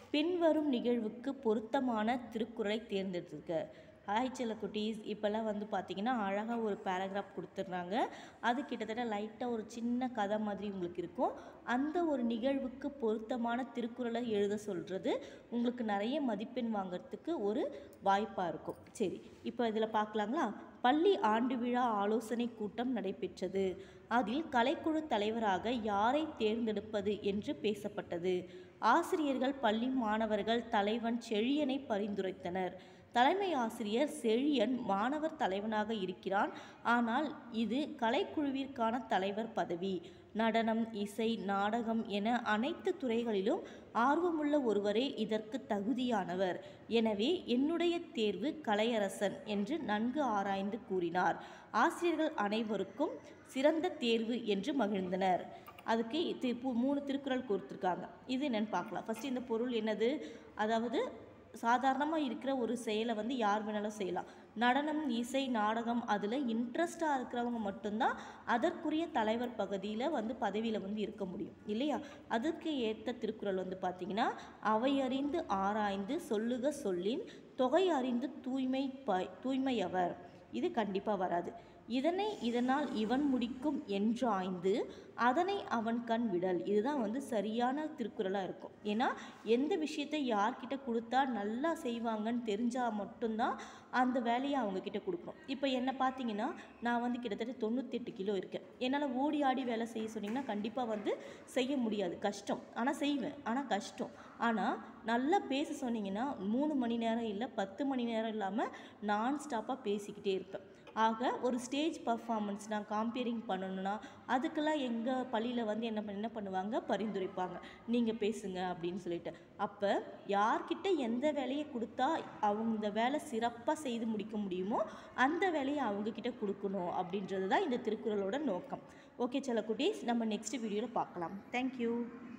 பின்வரும் நிகழ்வுக்கு பொருத்தமான திருக்குறளை தேர்ந்தெடுத்துக்க ஹாய் செல்ல குட்டீஸ் இப்போல்லாம் வந்து பார்த்தீங்கன்னா அழகாக ஒரு பேராகிராஃப் கொடுத்துட்றாங்க அது கிட்டத்தட்ட லைட்டாக ஒரு சின்ன கதை மாதிரி உங்களுக்கு இருக்கும் அந்த ஒரு நிகழ்வுக்கு பொருத்தமான திருக்குறளை எழுத சொல்கிறது உங்களுக்கு நிறைய மதிப்பெண் வாங்குறதுக்கு ஒரு வாய்ப்பாக இருக்கும் சரி இப்போ இதில் பார்க்கலாங்களா பள்ளி ஆண்டு விழா ஆலோசனை கூட்டம் நடைபெற்றது அதில் கலைக்குழு தலைவராக யாரை தேர்ந்தெடுப்பது என்று பேசப்பட்டது ஆசிரியர்கள் பள்ளி மாணவர்கள் தலைவன் செழியனை பரிந்துரைத்தனர் தலைமை ஆசிரியர் செழியன் மாணவர் தலைவனாக இருக்கிறான் ஆனால் இது கலைக்குழுவிற்கான தலைவர் பதவி நடனம் இசை நாடகம் என அனைத்து துறைகளிலும் ஆர்வமுள்ள ஒருவரே இதற்கு தகுதியானவர் எனவே என்னுடைய தேர்வு கலையரசன் என்று நன்கு ஆராய்ந்து கூறினார் ஆசிரியர்கள் அனைவருக்கும் சிறந்த தேர்வு என்று மகிழ்ந்தனர் அதுக்கு தி- பு- மூணு திருக்குறள் கொடுத்துருக்காங்க இது என்னன்னு பார்க்கலாம் ஃபஸ்ட்டு இந்த பொருள் என்னது அதாவது சாதாரணமாக இருக்கிற ஒரு செயலை வந்து யார் வேணாலும் செய்யலாம் நடனம் இசை நாடகம் அதில் இன்ட்ரெஸ்டாக இருக்கிறவங்க மட்டும்தான் அதற்குரிய தலைவர் பகுதியில் வந்து பதவியில் வந்து இருக்க முடியும் இல்லையா அதற்கு ஏற்ற திருக்குறள் வந்து பார்த்திங்கன்னா அவை அறிந்து ஆராய்ந்து சொல்லுக சொல்லின் தொகை அறிந்து தூய்மை ப தூய்மையவர் இது கண்டிப்பாக வராது இதனை இதனால் இவன் முடிக்கும் என்றாய்ந்து அதனை அவன் கண் விடல் இதுதான் வந்து சரியான திருக்குறளாக இருக்கும் ஏன்னா எந்த விஷயத்தை யார்கிட்ட கொடுத்தா நல்லா செய்வாங்கன்னு தெரிஞ்சால் மட்டும்தான் அந்த வேலையை அவங்கக்கிட்ட கொடுக்கணும் இப்போ என்னை பார்த்தீங்கன்னா நான் வந்து கிட்டத்தட்ட தொண்ணூத்தெட்டு கிலோ இருக்கேன் என்னால் ஓடி ஆடி வேலை செய்ய சொன்னீங்கன்னா கண்டிப்பாக வந்து செய்ய முடியாது கஷ்டம் ஆனால் செய்வேன் ஆனால் கஷ்டம் ஆனால் நல்லா பேச சொன்னீங்கன்னா மூணு மணி நேரம் இல்லை பத்து மணி நேரம் இல்லாமல் நான் ஸ்டாப்பாக பேசிக்கிட்டே இருப்பேன் ஆக ஒரு ஸ்டேஜ் பர்ஃபார்மன்ஸ் நான் காம்பியரிங் பண்ணணும்னா அதுக்கெல்லாம் எங்கள் பள்ளியில் வந்து என்ன பண்ண- என்ன பண்ணுவாங்க பரிந்துரைப்பாங்க நீங்கள் பேசுங்க அப்படின்னு சொல்லிட்டு அப்போ யார்கிட்ட எந்த வேலையை கொடுத்தா அவங்க இந்த வேலை சிறப்பாக செய்து முடிக்க முடியுமோ அந்த வேலையை அவங்கக்கிட்ட கொடுக்கணும் அப்படின்றது தான் இந்த திருக்குறளோட நோக்கம் ஓகே சில குட்டீஸ் நம்ம நெக்ஸ்ட் வீடியோவில் பார்க்கலாம் தேங்க்யூ